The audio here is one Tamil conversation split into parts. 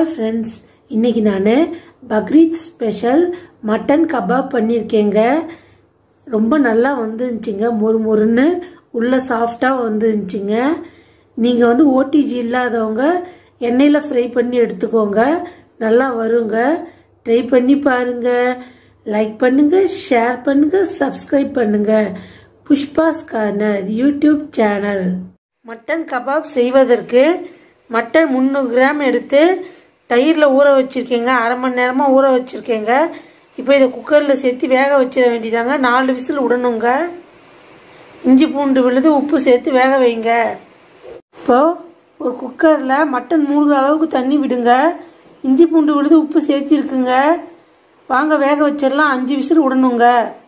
ஹாய் ஃப்ரெண்ட்ஸ் இன்னைக்கு நான் பக்ரீத் ஸ்பெஷல் மட்டன் கபாப் பண்ணியிருக்கேங்க ரொம்ப நல்லா வந்துருந்துச்சிங்க மொறு மொறுன்னு உள்ள சாஃப்டாக வந்துருந்துச்சிங்க நீங்கள் வந்து ஓடிஜி இல்லாதவங்க எண்ணெயில் ஃப்ரை பண்ணி எடுத்துக்கோங்க நல்லா வருங்க ட்ரை பண்ணி பாருங்க லைக் பண்ணுங்க ஷேர் பண்ணுங்க சப்ஸ்கிரைப் பண்ணுங்க Pushpa's corner YouTube channel mutton kebab செய்வதற்கு மட்டன் முந்நூறு கிராம் எடுத்து தயிரில் ஊற வச்சுருக்கேங்க அரை மணி நேரமாக ஊற வச்சுருக்கேங்க இப்போ இதை குக்கரில் சேர்த்து வேக வச்சிட வேண்டியதாங்க நாலு விசில் விடணுங்க இஞ்சி பூண்டு விழுது உப்பு சேர்த்து வேக வைங்க இப்போது ஒரு குக்கரில் மட்டன் மூழ்கிற அளவுக்கு தண்ணி விடுங்க இஞ்சி பூண்டு விழுது உப்பு சேர்த்திருக்குங்க வாங்க வேக வச்சிடலாம் அஞ்சு விசில் விடணுங்க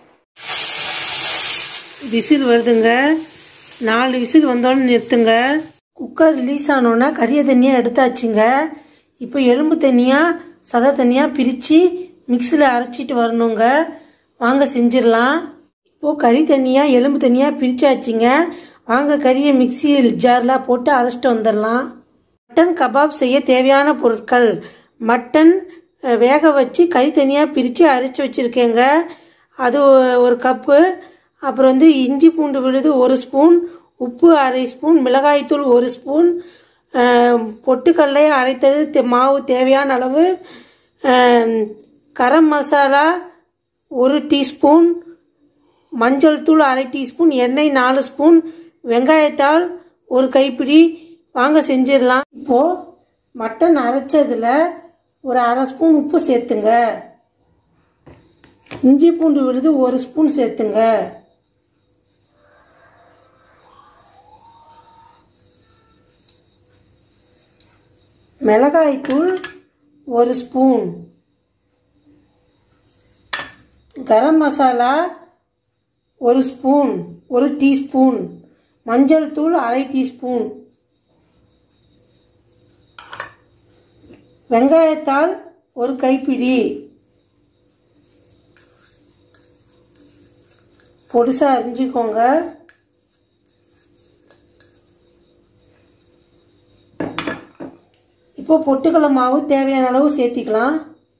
விசில் வருதுங்க நாலு விசில் வந்தோன்னு நிறுத்துங்க குக்கர் ரிலீஸ் ஆனோன்னா கறியை தண்ணியாக எடுத்தாச்சுங்க இப்போ எலும்பு தண்ணியாக சதை தண்ணியாக பிரித்து மிக்சியில் அரைச்சிட்டு வரணுங்க வாங்க செஞ்சிடலாம் இப்போது கறி தண்ணியாக எலும்பு தண்ணியாக பிரித்தாச்சுங்க வாங்க கறியை மிக்சி ஜாரில் போட்டு அரைச்சிட்டு வந்துடலாம் மட்டன் கபாப் செய்ய தேவையான பொருட்கள் மட்டன் வேக வச்சு கறி தனியாக பிரித்து அரைச்சி வச்சுருக்கேங்க அது ஒரு கப்பு அப்புறம் வந்து இஞ்சி பூண்டு விழுது ஒரு ஸ்பூன் உப்பு அரை ஸ்பூன் மிளகாய்த்தூள் ஒரு ஸ்பூன் பொட்டுக்கல்லை அரைத்தது மாவு தேவையான அளவு கரம் மசாலா ஒரு டீஸ்பூன் மஞ்சள் தூள் அரை டீஸ்பூன் எண்ணெய் நாலு ஸ்பூன் வெங்காயத்தாள் ஒரு கைப்பிடி வாங்க செஞ்சிடலாம் இப்போது மட்டன் அரைச்சதில் ஒரு அரை ஸ்பூன் உப்பு சேர்த்துங்க இஞ்சி பூண்டு விழுது ஒரு ஸ்பூன் சேர்த்துங்க மிளகாய்த்தூள் ஒரு ஸ்பூன் கரம் மசாலா ஒரு ஸ்பூன் ஒரு டீஸ்பூன் மஞ்சள் தூள் அரை டீஸ்பூன் வெங்காயத்தால் ஒரு கைப்பிடி பொடிசா அரிஞ்சுக்கோங்க இப்போ பொட்டுக்கடலை மாவு தேவையான அளவு சேர்த்திக்கலாம்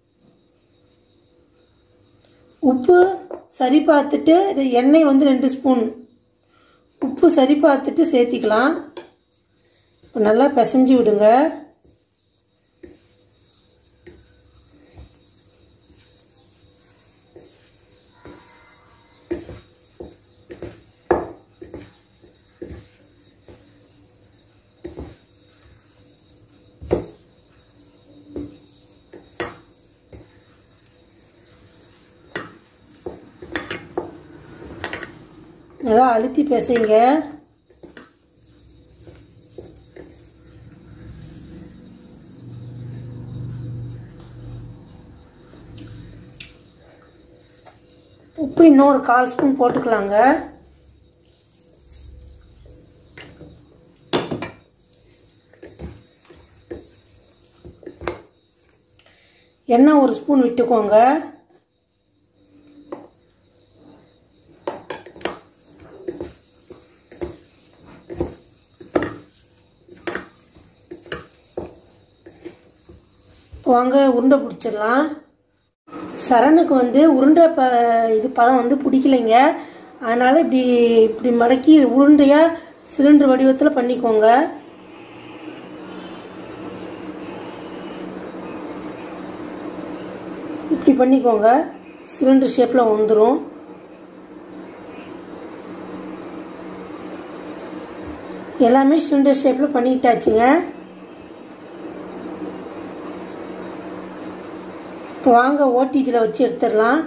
உப்பு சரி பார்த்துட்டு எண்ணெய் வந்து ரெண்டு ஸ்பூன் உப்பு சரி பார்த்துட்டு சேர்த்திக்கலாம் இப்போ நல்லா பிசைஞ்சு விடுங்க நல்லா அழுத்தி பிசைங்க உப்பு இன்னும் ஒரு கால் ஸ்பூன் போட்டுக்கலாங்க எண்ணெய் ஒரு ஸ்பூன் விட்டுக்கோங்க வாங்க உருண்டை பிடிச்சிடலாம் சரணுக்கு வந்து உருண்டை ப இது பதம் வந்து பிடிக்கலைங்க அதனால் இப்படி இப்படி மடக்கி உருண்டையாக சிலிண்டர் வடிவத்தில் பண்ணிக்கோங்க இப்படி பண்ணிக்கோங்க சிலிண்டர் ஷேப்பில் வந்துடும் எல்லாமே சிலிண்டர் ஷேப்பில் பண்ணிக்கிட்டாச்சுங்க இப்போ வாங்க ஓடிஜியில் வச்சு எடுத்துடலாம்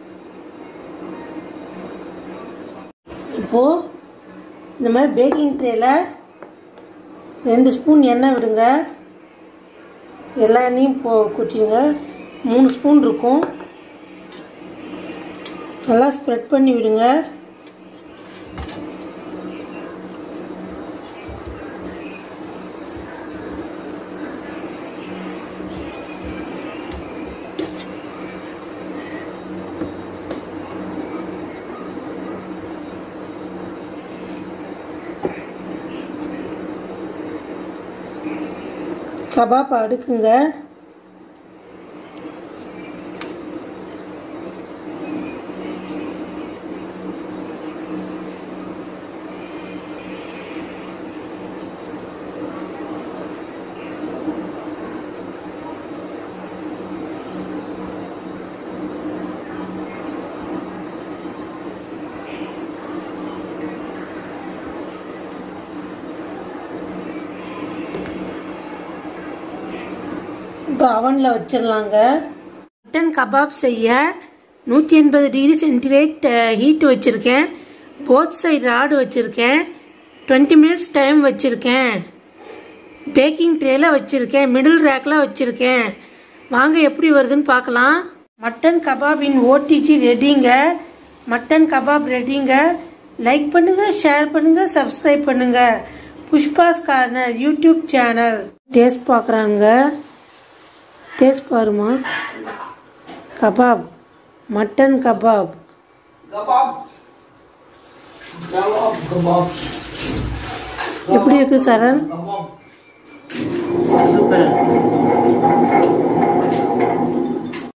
இப்போது இந்த மாதிரி பேக்கிங் ட்ரேயில் ரெண்டு ஸ்பூன் எண்ணெய் விடுங்க எல்லா எண்ணெயும் போ கொட்டிடுங்க மூணு ஸ்பூன் இருக்கும் நல்லா ஸ்ப்ரெட் பண்ணி விடுங்க கபாப் அடுக்குங்க இப்போ அவனில் வச்சிடலாங்க மட்டன் கபாப் செய்ய நூற்றி எண்பது டிகிரி சென்டிகிரேட் ஹீட் வச்சுருக்கேன் போத் சைடு ராடு வச்சுருக்கேன் டுவெண்ட்டி மினிட்ஸ் டைம் வச்சுருக்கேன் பேக்கிங் ட்ரேல வச்சுருக்கேன் மிடில் ரேக்கில் வச்சுருக்கேன் வாங்க எப்படி வருதுன்னு பார்க்கலாம் மட்டன் கபாபின் ஓடிஜி ரெடிங்க மட்டன் கபாப் ரெடிங்க லைக் பண்ணுங்க ஷேர் பண்ணுங்க சப்ஸ்கிரைப் பண்ணுங்க Pushpa's corner YouTube channel taste பார்க்குறாங்க டேஸ்ட் பாருமா kebab mutton kebab Kebab. Kebab, kebab. எப்படி இருக்கு சரண் Kebab. Super.